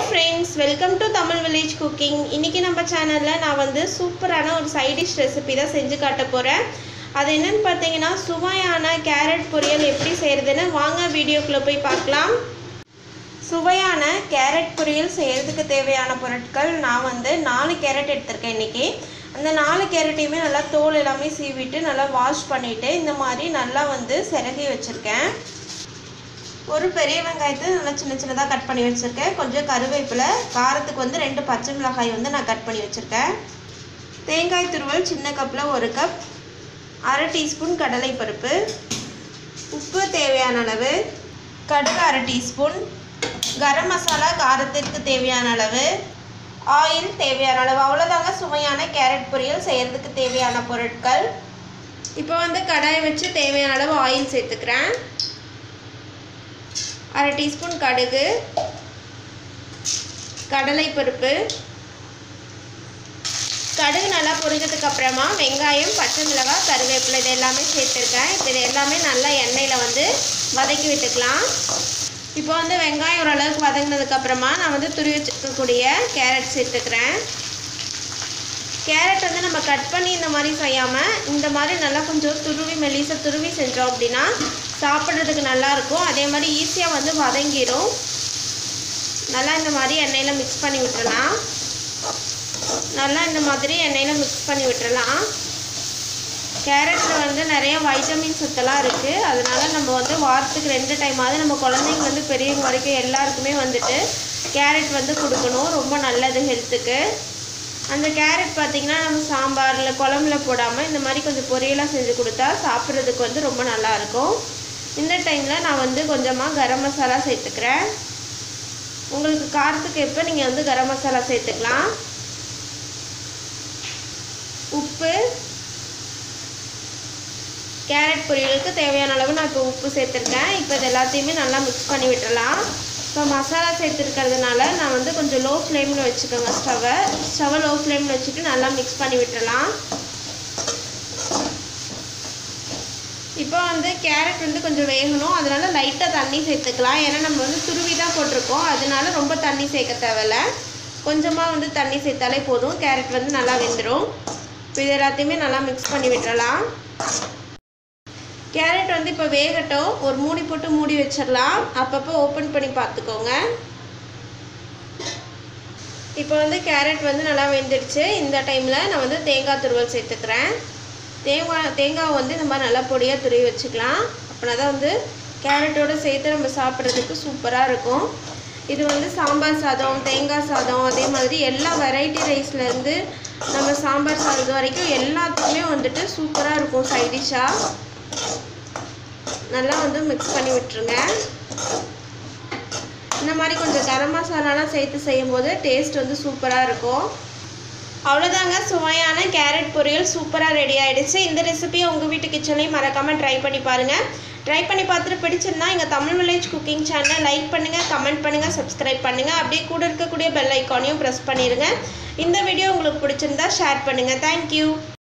friends welcome to Tamil village cooking இன்றைக்கி நம்ம சேனலில் நான் வந்து சூப்பரான ஒரு சைட் டிஷ் ரெசிபி தான் செஞ்சு காட்ட போகிறேன் அது என்னன்னு பார்த்தீங்கன்னா சுவையான கேரட் பொரியல் எப்படி செய்கிறதுன்னு வாங்க வீடியோக்குள்ளே போய் பார்க்கலாம் சுவையான கேரட் பொரியல் செய்கிறதுக்கு தேவையான பொருட்கள் நான் வந்து நாலு கேரட் எடுத்திருக்கேன் இன்றைக்கி அந்த நாலு கேரட்டையுமே நல்லா தோல் எல்லாமே சீவிட்டு நல்லா வாஷ் பண்ணிவிட்டு இந்த மாதிரி நல்லா வந்து சிறகி வச்சுருக்கேன் ஒரு பெரிய வெங்காயத்தை நல்லா சின்ன சின்னதாக கட் பண்ணி வச்சுருக்கேன் கொஞ்சம் கருவேப்பிலை காரத்துக்கு வந்து ரெண்டு பச்சை மிளகாய் வந்து நான் கட் பண்ணி வச்சுருக்கேன் தேங்காய் துருவல் சின்ன கப்பில் ஒரு கப் அரை டீஸ்பூன் கடலை பருப்பு உப்பு தேவையான அளவு கடுகு அரை டீஸ்பூன் கரம் மசாலா காரத்திற்கு தேவையான அளவு ஆயில் தேவையான அளவு அவ்வளோதாங்க சுவையான கேரட் பொரியல் செய்கிறதுக்கு தேவையான பொருட்கள் இப்போ வந்து கடாயை வச்சு தேவையான அளவு ஆயில் சேர்த்துக்கிறேன் அரை டீஸ்பூன் கடுகு கடலை பருப்பு கடுகு நல்லா பொரிஞ்சதுக்கு அப்புறமா வெங்காயம் பச்சை மிளகாய் கருவேப்பிலை இது எல்லாமே சேர்த்துருக்கேன் இப்போ இது எல்லாமே நல்லா எண்ணெயில் வந்து வதக்கி விட்டுக்கலாம் இப்போ வந்து வெங்காயம் ஓரளவுக்கு வதங்கினதுக்கு அப்புறமா நான் வந்து துருவி வச்சுக்கக்கூடிய கேரட் சேர்த்துக்கிறேன் கேரட் வந்து நம்ம கட் பண்ணி இந்த மாதிரி செய்யாமல் இந்த மாதிரி நல்லா கொஞ்சம் துருவி மெலிசா துருவி செஞ்சோம் அப்படின்னா சாப்பிட்றதுக்கு நல்லாயிருக்கும் அதே மாதிரி ஈஸியாக வந்து வதங்கிடும் நல்லா இந்த மாதிரி எண்ணெயில் மிக்ஸ் பண்ணி விட்டுறலாம் நல்லா இந்த மாதிரி எண்ணெயில் மிக்ஸ் பண்ணி விட்டுறலாம் கேரட்டில் வந்து நிறைய வைட்டமின் சத்தெல்லாம் இருக்குது அதனால நம்ம வந்து வாரத்துக்கு ரெண்டு டைமாவது நம்ம குழந்தைங்கலேருந்து பெரியவங்க வரைக்கும் எல்லாருக்குமே வந்துட்டு கேரட் வந்து கொடுக்கணும் ரொம்ப நல்லது ஹெல்த்துக்கு அந்த கேரட் பார்த்திங்கன்னா நம்ம சாம்பாரில் குழம்புல போடாமல் இந்த மாதிரி கொஞ்சம் பொரியலாக செஞ்சு கொடுத்தா சாப்பிட்றதுக்கு வந்து ரொம்ப நல்லாயிருக்கும் இந்த டைமில் நான் வந்து கொஞ்சமாக கரம் மசாலா சேர்த்துக்கிறேன் உங்களுக்கு காரத்துக்கு எப்போ நீங்கள் வந்து கரம் மசாலா சேர்த்துக்கலாம் உப்பு கேரட் பொரியலுக்கு தேவையான அளவு நான் இப்போ உப்பு சேர்த்துருக்கேன் இப்போ இது எல்லாத்தையுமே நல்லா மிக்ஸ் பண்ணி விட்டுறலாம் இப்போ மசாலா சேர்த்துருக்கிறதுனால நான் வந்து கொஞ்சம் லோ ஃப்ளேமில் வச்சுக்கோங்க ஸ்டவ்வை ஸ்டவ்வை லோ ஃப்ளேமில் வச்சுட்டு நல்லா மிக்ஸ் பண்ணி விட்டுறலாம் இப்போ வந்து கேரட் வந்து கொஞ்சம் வேகணும் அதனால லைட்டாக தண்ணி சேர்த்துக்கலாம் ஏன்னா நம்ம வந்து துருவி தான் போட்டிருக்கோம் அதனால ரொம்ப தண்ணி சேர்க்க தேவையில்ல கொஞ்சமாக வந்து தண்ணி சேர்த்தாலே போதும் கேரட் வந்து நல்லா வெந்துடும் இப்போ இது எல்லாத்தையுமே நல்லா மிக்ஸ் பண்ணி விட்டுறலாம் கேரட் வந்து இப்போ வேகட்டும் ஒரு மூடி போட்டு மூடி வச்சிடலாம் அப்பப்போ ஓப்பன் பண்ணி பார்த்துக்கோங்க இப்போ வந்து கேரட் வந்து நல்லா வெந்துடுச்சு இந்த டைமில் நான் வந்து தேங்காய் துருவல் சேர்த்துக்கிறேன் தேங்காய் தேங்காய் வந்து இந்த மாதிரி நல்லா பொடியாக துருவி வச்சுக்கலாம் அப்படின்னா தான் வந்து கேரட்டோடு சேர்த்து நம்ம சாப்பிட்றதுக்கு சூப்பராக இருக்கும் இது வந்து சாம்பார் சாதம் தேங்காய் சாதம் அதே மாதிரி எல்லா வெரைட்டி ரைஸ்லேருந்து நம்ம சாம்பார் சாதம் வரைக்கும் எல்லாத்துக்குமே வந்துட்டு சூப்பராக இருக்கும் சைடிஷாக நல்லா வந்து மிக்ஸ் பண்ணி விட்டுருங்க இந்த மாதிரி கொஞ்சம் கரம் மசாலாலாம் சேர்த்து செய்யும் போது டேஸ்ட் வந்து சூப்பராக இருக்கும் அவ்வளோதாங்க சுவையான கேரட் பொரியல் சூப்பராக ரெடி ஆகிடுச்சு இந்த ரெசிபியை உங்கள் வீட்டு கிச்சன்லேயும் மறக்காமல் ட்ரை பண்ணி பாருங்கள் ட்ரை பண்ணி பார்த்துட்டு பிடிச்சிருந்தா எங்கள் தமிழ் வில்லேஜ் குக்கிங் சேனலை லைக் பண்ணுங்கள் கமெண்ட் பண்ணுங்கள் சப்ஸ்கிரைப் பண்ணுங்கள் அப்படியே கூட இருக்கக்கூடிய பெல் ஐக்கானையும் ப்ரெஸ் பண்ணிடுங்க இந்த வீடியோ உங்களுக்கு பிடிச்சிருந்தா ஷேர் பண்ணுங்கள் தேங்க்யூ